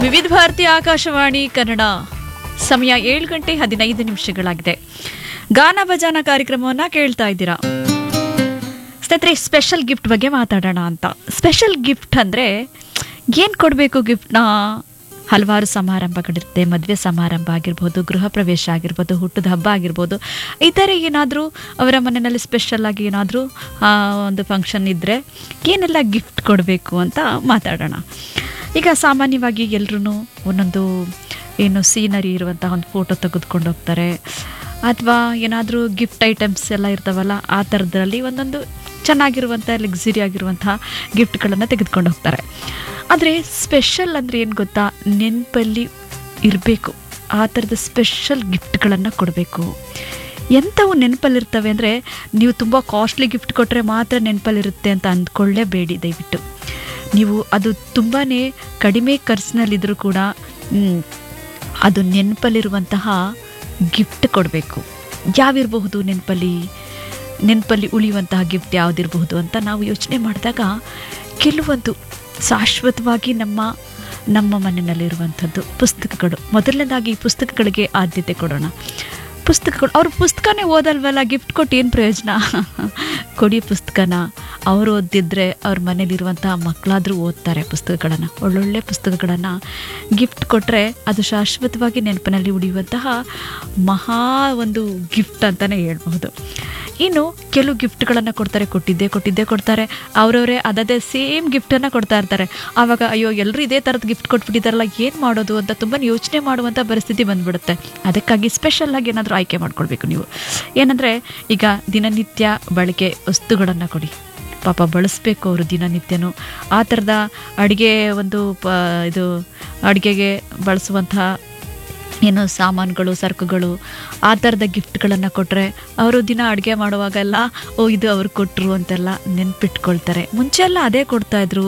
ವಿವಿಧ ಭಾರತಿ ಆಕಾಶವಾಣಿ ಕನ್ನಡ ಸಮಯ ಏಳು ಗಂಟೆ ಹದಿನೈದು ನಿಮಿಷಗಳಾಗಿದೆ ಗಾನ ಭಜಾನ ಕಾರ್ಯಕ್ರಮವನ್ನ ಕೇಳ್ತಾ ಇದ್ದೀರಾ ಸ್ನೇಹಿತರೆ ಸ್ಪೆಷಲ್ ಗಿಫ್ಟ್ ಬಗ್ಗೆ ಮಾತಾಡೋಣ ಅಂತ ಸ್ಪೆಷಲ್ ಗಿಫ್ಟ್ ಅಂದರೆ ಏನು ಕೊಡಬೇಕು ಗಿಫ್ಟ್ನ ಹಲವಾರು ಸಮಾರಂಭಗಳಿರುತ್ತೆ ಮದುವೆ ಸಮಾರಂಭ ಆಗಿರ್ಬೋದು ಗೃಹ ಪ್ರವೇಶ ಆಗಿರ್ಬೋದು ಹುಟ್ಟದ ಹಬ್ಬ ಆಗಿರ್ಬೋದು ಈ ಥರ ಏನಾದರೂ ಅವರ ಮನೆಯಲ್ಲಿ ಸ್ಪೆಷಲ್ ಆಗಿ ಏನಾದರೂ ಒಂದು ಫಂಕ್ಷನ್ ಇದ್ದರೆ ಏನೆಲ್ಲ ಗಿಫ್ಟ್ ಕೊಡಬೇಕು ಅಂತ ಮಾತಾಡೋಣ ಈಗ ಸಾಮಾನ್ಯವಾಗಿ ಎಲ್ಲರೂ ಒಂದೊಂದು ಏನು ಸೀನರಿ ಇರುವಂತಹ ಒಂದು ಫೋಟೋ ತೆಗೆದುಕೊಂಡು ಹೋಗ್ತಾರೆ ಅಥವಾ ಏನಾದರೂ ಗಿಫ್ಟ್ ಐಟಮ್ಸ್ ಎಲ್ಲ ಇರ್ತಾವಲ್ಲ ಆ ಥರದ್ರಲ್ಲಿ ಒಂದೊಂದು ಚೆನ್ನಾಗಿರುವಂಥ ಲಕ್ಸುರಿ ಆಗಿರುವಂತಹ ಗಿಫ್ಟ್ಗಳನ್ನು ತೆಗೆದುಕೊಂಡು ಹೋಗ್ತಾರೆ ಆದರೆ ಸ್ಪೆಷಲ್ ಅಂದರೆ ಏನು ಗೊತ್ತಾ ನೆನಪಲ್ಲಿ ಇರಬೇಕು ಆ ಥರದ ಸ್ಪೆಷಲ್ ಗಿಫ್ಟ್ಗಳನ್ನು ಕೊಡಬೇಕು ಎಂಥವು ನೆನಪಲ್ಲಿರ್ತವೆ ಅಂದರೆ ನೀವು ತುಂಬ ಕಾಸ್ಟ್ಲಿ ಗಿಫ್ಟ್ ಕೊಟ್ಟರೆ ಮಾತ್ರ ನೆನಪಲ್ಲಿರುತ್ತೆ ಅಂತ ಅಂದ್ಕೊಳ್ಳೇಬೇಡಿ ದಯವಿಟ್ಟು ನೀವು ಅದು ತುಂಬಾ ಕಡಿಮೆ ಖರ್ಚಿನಲ್ಲಿದ್ದರೂ ಕೂಡ ಮ್, ಅದು ನೆನಪಲ್ಲಿರುವಂತಹ ಗಿಫ್ಟ್ ಕೊಡಬೇಕು ಯಾವಿರಬಹುದು ನೆನಪಲ್ಲಿ ನೆನಪಲ್ಲಿ ಉಳಿಯುವಂತಹ ಗಿಫ್ಟ್ ಯಾವುದಿರಬಹುದು ಅಂತ ನಾವು ಯೋಚನೆ ಮಾಡಿದಾಗ ಕೆಲವೊಂದು ಶಾಶ್ವತವಾಗಿ ನಮ್ಮ ನಮ್ಮ ಮನೆಯಲ್ಲಿರುವಂಥದ್ದು ಪುಸ್ತಕಗಳು ಮೊದಲನೇದಾಗಿ ಪುಸ್ತಕಗಳಿಗೆ ಆದ್ಯತೆ ಕೊಡೋಣ ಪುಸ್ತಕಗಳು ಅವ್ರ ಪುಸ್ತಕನೇ ಓದಲ್ವಲ್ಲ ಗಿಫ್ಟ್ ಕೊಟ್ಟು ಏನು ಪ್ರಯೋಜನ ಕೊಡಿ ಪುಸ್ತಕನ ಅವ್ರು ಓದಿದ್ರೆ ಅವ್ರ ಮನೇಲಿರುವಂತಹ ಮಕ್ಕಳಾದರೂ ಓದ್ತಾರೆ ಪುಸ್ತಕಗಳನ್ನು ಒಳ್ಳೊಳ್ಳೆ ಪುಸ್ತಕಗಳನ್ನು ಗಿಫ್ಟ್ ಕೊಟ್ಟರೆ ಅದು ಶಾಶ್ವತವಾಗಿ ನೆನಪಿನಲ್ಲಿ ಉಳಿಯುವಂತಹ ಮಹಾ ಒಂದು ಗಿಫ್ಟ್ ಅಂತಲೇ ಹೇಳ್ಬಹುದು ಇನ್ನು ಕೆಲವು ಗಿಫ್ಟ್ಗಳನ್ನು ಕೊಡ್ತಾರೆ ಕೊಟ್ಟಿದ್ದೇ ಕೊಟ್ಟಿದ್ದೇ ಕೊಡ್ತಾರೆ ಅವರವರೇ ಅದದೇ ಸೇಮ್ ಗಿಫ್ಟನ್ನು ಕೊಡ್ತಾ ಇರ್ತಾರೆ ಆವಾಗ ಅಯ್ಯೋ ಎಲ್ಲರೂ ಇದೇ ಥರದ ಗಿಫ್ಟ್ ಕೊಟ್ಬಿಟ್ಟಿದ್ದಾರಲ್ಲ ಏನು ಮಾಡೋದು ಅಂತ ತುಂಬ ಯೋಚನೆ ಮಾಡುವಂಥ ಪರಿಸ್ಥಿತಿ ಬಂದ್ಬಿಡುತ್ತೆ ಅದಕ್ಕಾಗಿ ಸ್ಪೆಷಲ್ಲಾಗಿ ಏನಾದರೂ ಆಯ್ಕೆ ಮಾಡ್ಕೊಳ್ಬೇಕು ನೀವು ಏನಂದರೆ ಈಗ ದಿನನಿತ್ಯ ಬಳಕೆ ವಸ್ತುಗಳನ್ನು ಕೊಡಿ ಪಾಪ ಬಳಸಬೇಕು ಅವರು ದಿನನಿತ್ಯನೂ ಆ ಥರದ ಅಡುಗೆ ಒಂದು ಪ ಇದು ಅಡುಗೆಗೆ ಬಳಸುವಂತಹ ಏನು ಸಾಮಾನುಗಳು ಸರಕುಗಳು ಆ ಥರದ ಗಿಫ್ಟ್ಗಳನ್ನು ಕೊಟ್ಟರೆ ಅವರು ದಿನ ಅಡುಗೆ ಮಾಡುವಾಗೆಲ್ಲ ಓ ಇದು ಅವ್ರು ಕೊಟ್ಟರು ಅಂತೆಲ್ಲ ನೆನ್ಪಿಟ್ಕೊಳ್ತಾರೆ ಮುಂಚೆ ಎಲ್ಲ ಅದೇ ಕೊಡ್ತಾಯಿದ್ರು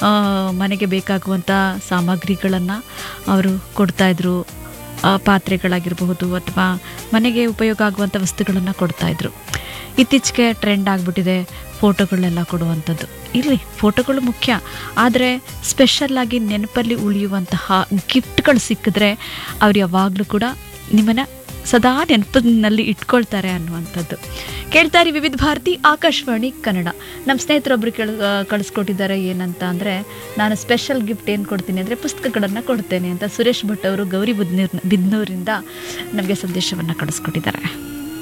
ಮನೆಗೆ ಬೇಕಾಗುವಂಥ ಸಾಮಗ್ರಿಗಳನ್ನು ಅವರು ಕೊಡ್ತಾಯಿದ್ರು ಆ, ಪಾತ್ರೆಗಳಾಗಿರಬಹುದು ಅಥವಾ ಮನೆಗೆ ಉಪಯೋಗ ಆಗುವಂಥ ವಸ್ತುಗಳನ್ನು ಕೊಡ್ತಾಯಿದ್ರು ಇತ್ತೀಚೆಗೆ ಟ್ರೆಂಡ್ ಆಗಿಬಿಟ್ಟಿದೆ ಫೋಟೋಗಳನ್ನೆಲ್ಲ ಕೊಡುವಂಥದ್ದು ಇರಲಿ ಫೋಟೋಗಳು ಮುಖ್ಯ ಆದರೆ ಸ್ಪೆಷಲ್ಲಾಗಿ ನೆನಪಲ್ಲಿ ಉಳಿಯುವಂತಹ ಗಿಫ್ಟ್ಗಳು ಸಿಕ್ಕಿದ್ರೆ ಅವ್ರು ಯಾವಾಗಲೂ ಕೂಡ ನಿಮ್ಮನ್ನು ಸದಾ ನೆನಪಿನಲ್ಲಿ ಇಟ್ಕೊಳ್ತಾರೆ ಅನ್ನುವಂಥದ್ದು ಕೇಳ್ತಾರೆ ವಿವಿಧ ಭಾರತಿ ಆಕಾಶವಾಣಿ ಕನ್ನಡ ನಮ್ಮ ಸ್ನೇಹಿತರೊಬ್ಬರು ಕೇಳ ಕಳಿಸ್ಕೊಟ್ಟಿದ್ದಾರೆ ಏನಂತ ಅಂದರೆ ನಾನು ಸ್ಪೆಷಲ್ ಗಿಫ್ಟ್ ಏನು ಕೊಡ್ತೀನಿ ಅಂದರೆ ಪುಸ್ತಕಗಳನ್ನು ಕೊಡ್ತೇನೆ ಅಂತ ಸುರೇಶ್ ಭಟ್ ಅವರು ಗೌರಿ ಬುದ್ನೂರ್ ಬಿದ್ನೂರಿಂದ ನಮಗೆ ಸಂದೇಶವನ್ನು ಕಳಿಸ್ಕೊಟ್ಟಿದ್ದಾರೆ